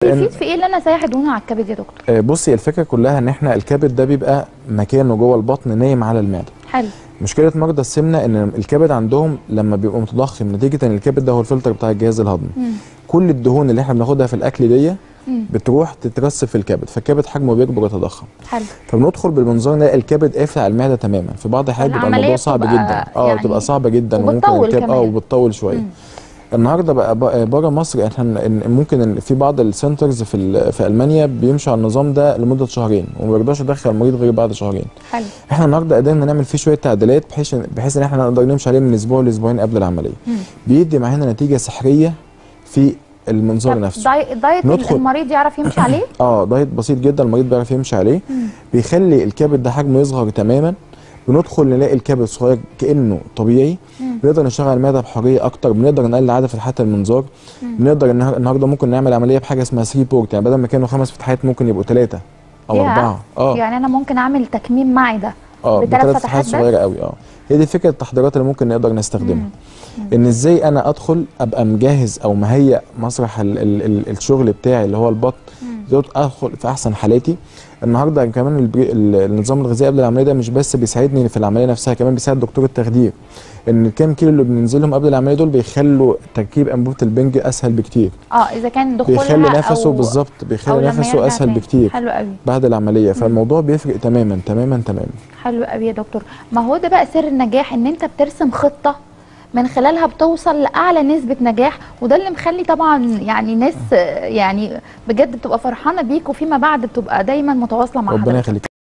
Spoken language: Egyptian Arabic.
يفيد في ايه اللي انا اسيح دهون على الكبد يا دكتور آه، بصي الفكره كلها ان احنا الكبد ده بيبقى مكانه جوه البطن نايم على المعده حلو مشكله مرضى السمنه ان الكبد عندهم لما بيبقى متضخم نتيجه ان الكبد ده هو الفلتر بتاع الجهاز الهضمي مم. كل الدهون اللي احنا بناخدها في الاكل دي مم. بتروح تترسب في الكبد فالكبد حجمه بيكبر ويتضخم حلو فبندخل بالمنظار نلاقي الكبد قافل على المعده تماما في بعض الحالات بيبقى العملية الموضوع صعب بتبقى جدا اه يعني بتبقى صعبه جدا وبتطول الكبد- اه كمان. وبتطول شويه مم. النهارده بقى بره مصر احنا إن- ممكن إن في بعض السنترز في ال- في المانيا بيمشوا على النظام ده لمده شهرين وما بيرضاش يدخل المريض غير بعد شهرين حلو احنا النهارده قدرنا نعمل فيه شويه تعديلات بحيث بحيث ان احنا نقدر نمشي عليه من اسبوع لاسبوعين قبل العمليه مم. بيدي معانا نتيجه سحريه في المنظار طب نفسه داي- دايت ندخل- المريض يعرف يمشي عليه اه دايت بسيط جدا المريض بيعرف يمشي عليه مم. بيخلي الكبد ده حجمه يصغر تماما بندخل نلاقي الكبد صغير كانه طبيعي مم. بنقدر نشغل المعده بحريه اكتر بنقدر نقلل عدد فتحات المنظار بنقدر النهار- النهارده ممكن نعمل عمليه بحاجه اسمها 3 بورت يعني بدل ما كانوا خمس فتحات ممكن يبقوا ثلاثه او ياه. اربعه اه يعني انا ممكن اعمل تكميم معده اه بثلاث بثلاث فتحات فتحات بس؟ صغيره قوي اه هي دي فكره التحضيرات اللي ممكن نقدر نستخدمها ان ازاي انا ادخل ابقى مجهز او مهيئ مسرح ال ال ال الشغل بتاعي اللي هو البطن دوت ادخل في احسن حالاتي النهارده كمان البري- ال- النظام الغذائي قبل العمليه ده مش بس بيساعدني في العمليه نفسها كمان بيساعد دكتور التخدير ان الكام كيلو اللي بننزلهم قبل العمليه دول بيخلوا تركيب انبوبه البنج اسهل بكتير اه اذا كان دخولها بيخلي نفسه أو- بالظبط أو بيخلي لما نفسه يرجع اسهل تاني. بكتير حلو قوي بعد العمليه فالموضوع بيفرق تماما تماما تماما حلو قوي يا دكتور ما هو ده بقى سر النجاح ان انت بترسم خطه من خلالها بتوصل لاعلى نسبه نجاح وده اللي مخلي طبعا يعني ناس آه، يعني بجد بتبقى فرحانه بيك وفيما بعد بتبقى دايما متواصله مع ربنا حضرتك يخليك